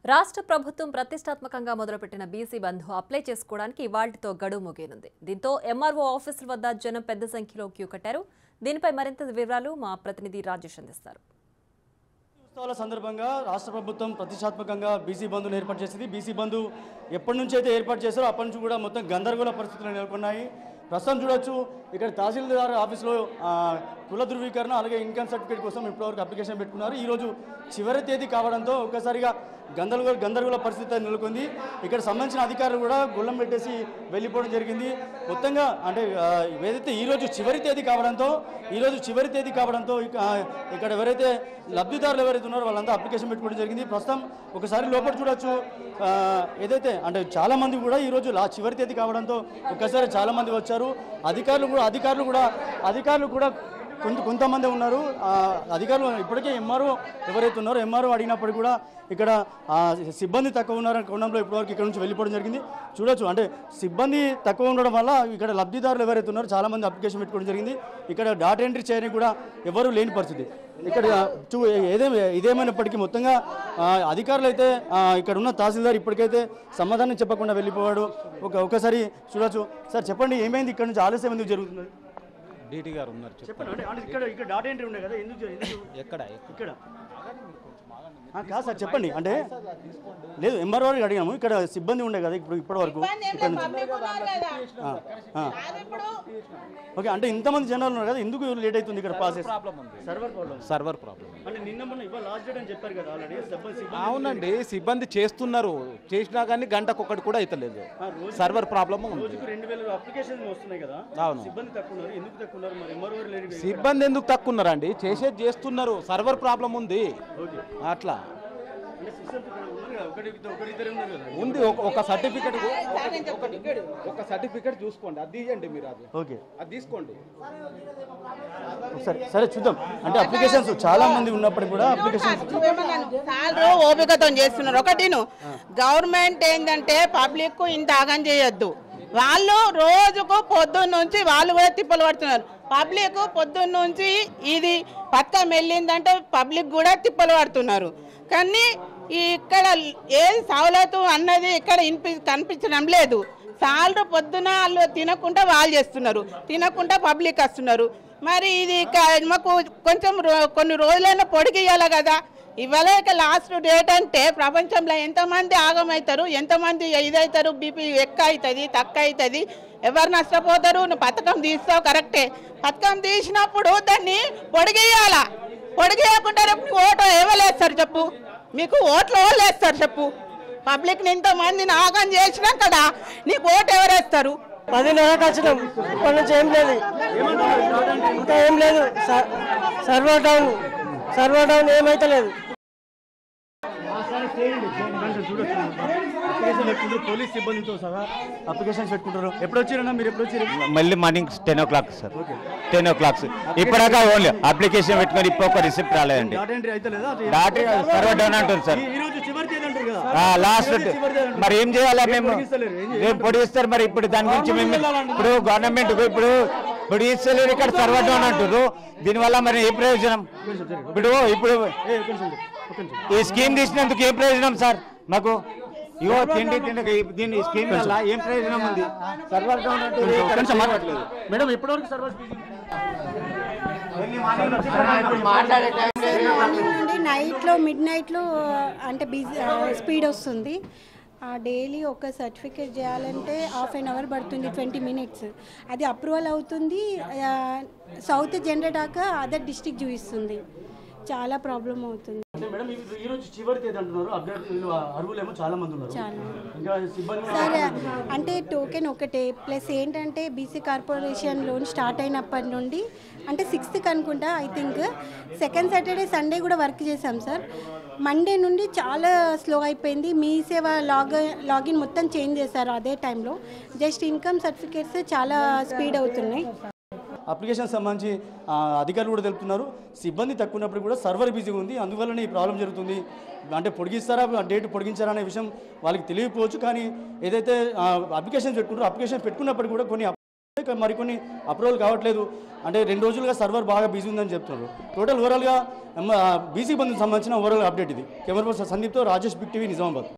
రాష్ట్ర ప్రభుత్వం ప్రతిష్టాత్మకంగా మొదలుపెట్టిన బీసీ బంధు అప్లై చేసుకోవడానికి ఇవాళ్టితో గడువు ముగియనుంది దీంతో ఎంఆర్ఓ ఆఫీసుల వద్ద జనం పెద్ద సంఖ్యలో క్యూ కట్టారు దీనిపై మరింత వివరాలు మా ప్రతినిధి రాజేష్ అందిస్తారు ఉత్సవాల సందర్భంగా రాష్ట్ర ప్రభుత్వం ప్రతిష్టాత్మకంగా బీసీ బంధును ఏర్పాటు చేసింది బీసీ బంధు ఎప్పటి నుంచి అయితే ఏర్పాటు చేశారో అప్పటి నుంచి కూడా మొత్తం గందరగోళ పరిస్థితులు నెలకొన్నాయి ప్రస్తుతం చూడొచ్చు ఇక్కడ తహసీల్దార్ ఆఫీస్లో ఆ, కుల ధృవీకరణ అలాగే ఇన్కమ్ సర్టిఫికేట్ కోసం ఇప్పటివరకు అప్లికేషన్ పెట్టుకున్నారు ఈరోజు చివరి తేదీ కావడంతో ఒక్కసారిగా గందరగోళ గందరగోళ పరిస్థితి నెలకొంది ఇక్కడ సంబంధించిన అధికారులు కూడా గుళ్ళం పెట్టేసి వెళ్ళిపోవడం జరిగింది మొత్తంగా అంటే ఆ, ఏదైతే ఈరోజు చివరి తేదీ కావడంతో ఈరోజు చివరి తేదీ కావడంతో ఇక, ఆ, ఇక్కడ ఎవరైతే లబ్ధిదారులు ఎవరైతే ఉన్నారో వాళ్ళంతా అప్లికేషన్ పెట్టుకోవడం జరిగింది ప్రస్తుతం ఒకసారి లోపల చూడొచ్చు ఆ, ఏదైతే అంటే చాలా మంది కూడా ఈరోజు లా చివరి తేదీ కావడంతో ఒక్కసారి చాలా మంది వచ్చారు అధికారులు కూడా అధికారులు కూడా అధికారులు కూడా కొంత కొంతమంది ఉన్నారు ఆ, అధికారులు ఇప్పటికే ఎంఆర్ఓ ఎవరైతే ఉన్నారో ఎంఆర్ఓ అడిగినప్పుడు కూడా ఇక్కడ ఆ, సిబ్బంది తక్కువ ఉన్నారని కోణంలో ఇప్పటివరకు ఇక్కడ నుంచి వెళ్ళిపోవడం జరిగింది చూడొచ్చు అంటే సిబ్బంది తక్కువ ఉండడం వల్ల ఇక్కడ లబ్ధిదారులు ఎవరైతే ఉన్నారో చాలా మంది అప్లికేషన్ పెట్టుకోవడం జరిగింది ఇక్కడ డాటా ఎంట్రీ చేయడానికి కూడా ఎవరు లేని పరిస్థితి ఇక్కడ చూ ఏదే ఇదేమైనప్పటికీ మొత్తంగా ఆ, అధికారులు అయితే ఆ, ఇక్కడ ఉన్న తహసీల్దార్ ఇప్పటికైతే సమాధానం చెప్పకుండా వెళ్ళిపోయాడు ఒక ఒకసారి చూడొచ్చు సార్ చెప్పండి ఏమైంది ఇక్కడ నుంచి ఆలస్యం ఎందుకు జరుగుతుంది డీటీ గారు ఉన్నారు చెప్పండి చెప్పండి అంటే అంటే ఇక్కడ ఇక్కడ డాటా ఎంట్రీ ఉండే కదా ఎందుకు జ- ఎందుకు ఎక్కడ ఇక్కడ ఆ, కాదు సార్ చెప్పండి అంటే లేదు ఎంఆర్ఓ గారికి అడిగాము ఇక్కడ సిబ్బంది ఉండే కదా ఇప్పుడు ఇప్పటి వరకు ఇక్కడ నుంచి ఆ, ఆ. ఓకే అంటే ఇంతమంది జనాలు ఉన్నారు కదా ఎందుకు లేట్ అవుతుంది ఇక్కడ ప్రాసెస్ ప్రాబ్లం ఉంది సర్వర్ ప్రాబ్లం సర్వర్ ప్రాబ్లం అంటే నిన్న మొన్న ఇవాళ లాస్ట్ డేట్ అని చెప్పారు కదా ఆల్రెడీ సిబ్బంది సిబ్బంది అవునండి సిబ్బంది చేస్తున్నారు చేసినా కానీ గంటకొకటి కూడా అవుతలేదు ఆ, రోజు సర్వర్ ప్రాబ్లం ఉంది రోజుకు రెండు వేల అప్లికేషన్ వస్తున్నాయి కదా అవును. సిబ్బంది తక్కువ ఉన్నారు ఎందుకు తక్కువ ఉన్నారు మరి ఎంఆర్ఓ గారు లేరు సిబ్బంది ఎందుకు తక్కువ ఉన్నారండి చేసేది చేస్తున్నారు సర్వర్ ప్రాబ్లం ఉంది ఓకే అట్లా అంటే సిస్టమ్స్ ఇక్కడ ఉన్నారు కదా ఒకటి ఒకరిద్దరు ఉన్నారు కదా ఉంది ఒక- ఒక సర్టిఫికెట్ ఒక సర్టిఫికెట్ చూసుకోండి అది తీయండి మీరు అది ఓకే అది తీసుకోండి ఒకసారి సరే చూద్దాం అంటే అప్లికేషన్స్ చాలా మంది ఉన్నప్పటికీ కూడా అప్లికేషన్స్ సాలరు ఓపికతో చేస్తున్నారు ఒకటిను గవర్నమెంట్ ఏంటంటే పబ్లిక్ ఇంత ఆగం చేయొద్దు వాళ్ళు రోజుకు పొద్దున్న నుంచి వాళ్ళు కూడా తిప్పలు పడుతున్నారు పబ్లిక్ పొద్దున్న నుంచి ఇది పథకం వెళ్ళిందంటే పబ్లిక్ కూడా తిప్పలు పడుతున్నారు కానీ ఈ ఇక్కడ ఏది సవలతు అన్నది ఇక్కడ ఇనిపి కనిపించడం లేదు సాలరు పొద్దున వాళ్ళు తినకుండా వాళ్ళు చేస్తున్నారు తినకుండా పబ్లిక్ వస్తున్నారు మరి ఇది క- మాకు కొంచెం రో- కొన్ని రోజులైనా పొడిగియాలి కదా ఇవాళ ఇక లాస్ట్ డేట్ అంటే ప్రపంచంలో ఎంతమంది ఆగమవుతారు ఎంతమంది ఇదవుతారు బీపీ ఎక్క అవుతుంది తక్కువ అవుతుంది ఎవరు నష్టపోతారు నువ్వు పథకం తీస్తావు కరెక్టే పథకం తీసినప్పుడు దాన్ని పొడిగేయాల పొడిగేయకుండా రేపు నీ ఓటు ఎవరేస్తారు చెప్పు మీకు ఓట్లు ఎవరు వేస్తారు చెప్పు పబ్లిక్ని ఇంతమందిని ఆగం చేసినా కదా నీకు ఓటు ఎవరేస్తారు పది నెలలకు వచ్చినాం ఇప్పటి నుంచి ఏం లేదు ఇంకా ఏం లేదు స- సర్వర్ డౌన్ సర్వర్ డౌన్ ఏమైతే లేదు అప్లికేషన్ పెట్టుకుంటారు పోలీస్ సిబ్బందితో సహా అప్లికేషన్స్ పెట్టుకుంటారు ఎప్పుడు వచ్చారన్నా మీరు ఎప్పుడు వచ్చారు మళ్ళీ morning ten o'clock sir ten o'clock ఇప్పటిదాకా ఓన్లీ అప్లికేషన్ పెట్టుకొని ఇప్పుడు ఒక రిసిప్ట్ రాలేదండి డాటా ఎంట్రీ అయితే లేదా డాటరీ సర్వర్ డౌన్ అంటుంది సార్ ఈ రోజు చివరి తేదీ అంటారు కదా లాస్ట్ చివరి తేదీ అంటారు. మరి ఏం చేయాలా మేము పొడిగిస్తలేరు, ఏం చేయాలి? రేపు పొడిగిస్తారు మరి ఇప్పుడు దాని గురించి మేము ఇప్పుడు గవర్నమెంట్ ఇప్పుడు పొడిగిస్తలేరు ఇక్కడ సర్వర్ డౌన్ అంటారు దీనివల్ల మరి ఏ ప్రయోజనం ఇప్పుడు ఇప్పుడు ఏ, ఒక్క నిమిషం ఉండు, ఒక్క నిమిషం. ఈ స్కీమ్ తీసినందుకు ఏం ప్రయోజనం సార్ మాకు ఇగో తిండి తిండి దీని స్కీమ్ వల్ల ఏం ప్రయోజనం ఉంది సర్వర్ డౌన్ అంటే ఒక్క నిమిషం మాట్లాడలేదు మేడం ఎప్పటివరకు సర్వీస్ నుండి నైట్లో మిడ్ నైట్లో అంటే బిజీ స్పీడ్ వస్తుంది డైలీ ఒక సర్టిఫికేట్ చేయాలంటే హాఫ్ అన్ అవర్ పడుతుంది ట్వంటీ మినిట్స్ అది అప్రూవల్ అవుతుంది సౌత్ జనరేట్ అయ్యాక అదర్ డిస్టిక్ చూపిస్తుంది చాలా ప్రాబ్లం అవుతుంది అంటే మేడం ఈ- ఈ రోజు చివరి తేదీ అంటున్నారు అభ్యర్థులు అర్హులేమో చాలా మంది ఉన్నారు చాలా. ఇంకా సిబ్బంది కూడా సరే అంటే టోకెన్ ఒకటే ప్లస్ ఏంటంటే బీసీ కార్పొరేషన్ లోన్ స్టార్ట్ అయినప్పటి నుండి అంటే సిక్స్త్కి అనుకుంటా I think second Saturday Sunday కూడా వర్క్ చేశాం సార్ మండే నుండి చాలా స్లో అయిపోయింది మీ సేవ లాగ్ లాగిన్ మొత్తం చేంజ్ చేశారు అదే టైంలో జస్ట్ ఇన్కమ్ సర్టిఫికేట్స్ చాలా స్పీడ్ అవుతున్నాయి అప్లికేషన్ సంబంధించి ఆ, అధికారులు కూడా తెలుపుతున్నారు సిబ్బంది తక్కువ ఉన్నప్పుడు కూడా సర్వర్ బిజీగా ఉంది అందువల్లనే ఈ ప్రాబ్లం జరుగుతుంది అంటే పొడిగిస్తారా డేట్ పొడిగించారా అనే విషయం వాళ్ళకి తెలియకపోవచ్చు కానీ ఏదైతే అప్లికేషన్ పెట్టుకుంటారో అప్లికేషన్ పెట్టుకున్నప్పుడు కూడా కొన్ని ఇంకా మరికొన్ని అప్రూవల్ కావట్లేదు అంటే రెండు రోజులుగా సర్వర్ బాగా బిజీ ఉందని చెప్తున్నారు టోటల్ ఓవరాల్గా బీసీ బంధుకు సంబంధించిన ఓవరాల్ అప్డేట్ ఇది కెమెరా పర్సన్ సందీప్తో రాజేష్ బిగ్ టీవీ నిజామాబాద్